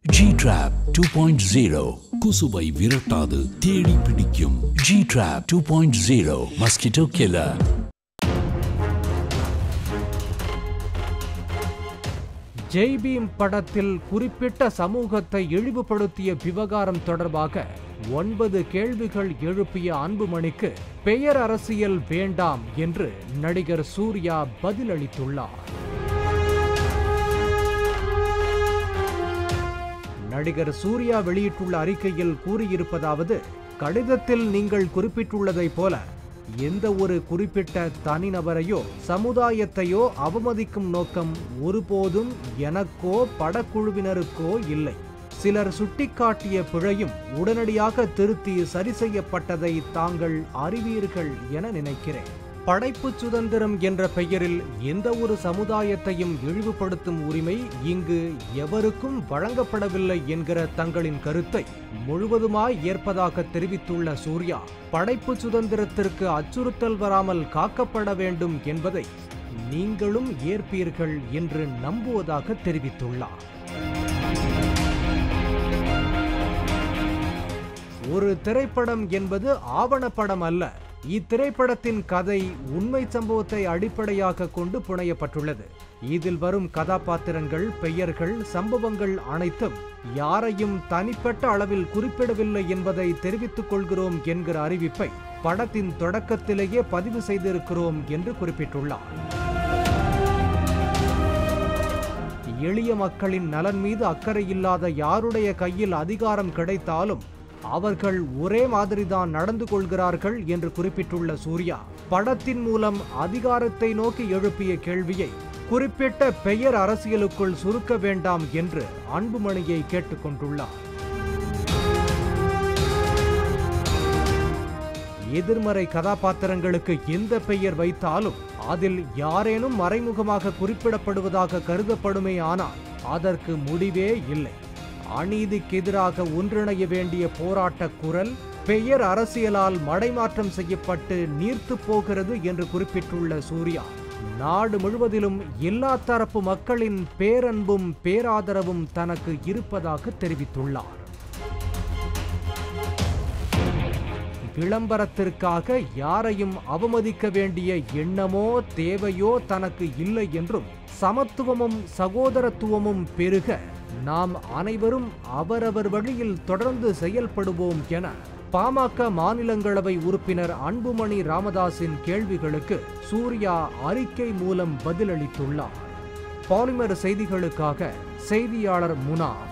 G drop two point zero குசுவை விரட்டாது தேடி பிடிக்கும் G drop two point zero mosquito killer Jai Bhim படத்தில் குறிப்பிட்ட சமூகத்தை இழிவுபடுத்திய விவகாரம் தொடர்பாக ஒன்பது கேள்விகள் எழுப்பிய அன்புமணிக்கு பெயர் அரசியல் வேண்டாம் என்று நடிகர் சூர்யா பதிலளித்துள்ளார் நடிகர் சூர்யா வெளியிட்டுள்ள அறிக்கையில் கூறியிருப்பதாவது கடிதத்தில் நீங்கள் குறிப்பிட்டுள்ளதைப் போல எந்த ஒரு குறிப்பிட்ட தனிநபரையோ சமுதாயத்தையோ அவமதிக்கும் நோக்கம் ஒருபோதும் எனக்கோ படக்குழுவினருக்கோ இல்லை சிலர் சுட்டிக்காட்டிய பிழையும் உடனடியாக திருத்தி சரி செய்யப்பட்டதை தாங்கள் அறிவீர்கள் என நினைக்கிறேன் படைப்பு சுதந்திரம் என்ற பெயரில் எந்த ஒரு சமுதாயத்தையும் இழிவுபடுத்தும் உரிமை இங்கு எவருக்கும் வழங்கப்படவில்லை என்கிற தங்களின் கருத்தை முழுவதுமாய் ஏற்பதாக தெரிவித்துள்ள சூர்யா படைப்பு சுதந்திரத்திற்கு அச்சுறுத்தல் வராமல் காக்கப்பட வேண்டும் என்பதை நீங்களும் ஏற்பீர்கள் என்று நம்புவதாக தெரிவித்துள்ளார் ஒரு திரைப்படம் என்பது ஆவணப்படம் அல்ல இத்திரைப்படத்தின் கதை உண்மை சம்பவத்தை அடிப்படையாக கொண்டு புனையப்பட்டுள்ளது இதில் வரும் கதாபாத்திரங்கள் பெயர்கள் சம்பவங்கள் அனைத்தும் யாரையும் தனிப்பட்ட அளவில் குறிப்பிடவில்லை என்பதை தெரிவித்துக் கொள்கிறோம் என்கிற அறிவிப்பை படத்தின் தொடக்கத்திலேயே பதிவு செய்திருக்கிறோம் என்று குறிப்பிட்டுள்ளார் எளிய மக்களின் நலன் மீது அக்கறை இல்லாத யாருடைய கையில் அதிகாரம் கிடைத்தாலும் அவர்கள் ஒரே மாதிரிதான் நடந்து கொள்கிறார்கள் என்று குறிப்பிட்டுள்ள சூர்யா படத்தின் மூலம் அதிகாரத்தை நோக்கி எழுப்பிய கேள்வியை குறிப்பிட்ட பெயர் அரசியலுக்குள் சுருக்க வேண்டாம் என்று அன்புமணியை கேட்டுக்கொண்டுள்ளார் எதிர்மறை கதாபாத்திரங்களுக்கு எந்த பெயர் வைத்தாலும் அதில் யாரேனும் மறைமுகமாக குறிப்பிடப்படுவதாக கருதப்படுமே ஆனால் அதற்கு முடிவே இல்லை அநீதிக்கு எதிராக ஒன்றிணைய வேண்டிய போராட்ட குரல் பெயர் அரசியலால் மடைமாற்றம் செய்யப்பட்டு நீர்த்து போகிறது என்று குறிப்பிட்டுள்ள சூர்யா நாடு முழுவதிலும் எல்லா தரப்பு மக்களின் பேரன்பும் பேராதரவும் தனக்கு இருப்பதாக தெரிவித்துள்ளார் விளம்பரத்திற்காக யாரையும் அவமதிக்க வேண்டிய எண்ணமோ தேவையோ தனக்கு இல்லை என்றும் சமத்துவமும் சகோதரத்துவமும் பெருக நாம் அனைவரும் அவரவர் வழியில் தொடர்ந்து செயல்படுவோம் என பாமக மாநிலங்களவை உறுப்பினர் அன்புமணி ராமதாஸின் கேள்விகளுக்கு சூர்யா அறிக்கை மூலம் பதிலளித்துள்ளார் பாலிமர் செய்திகளுக்காக செய்தியாளர் முனா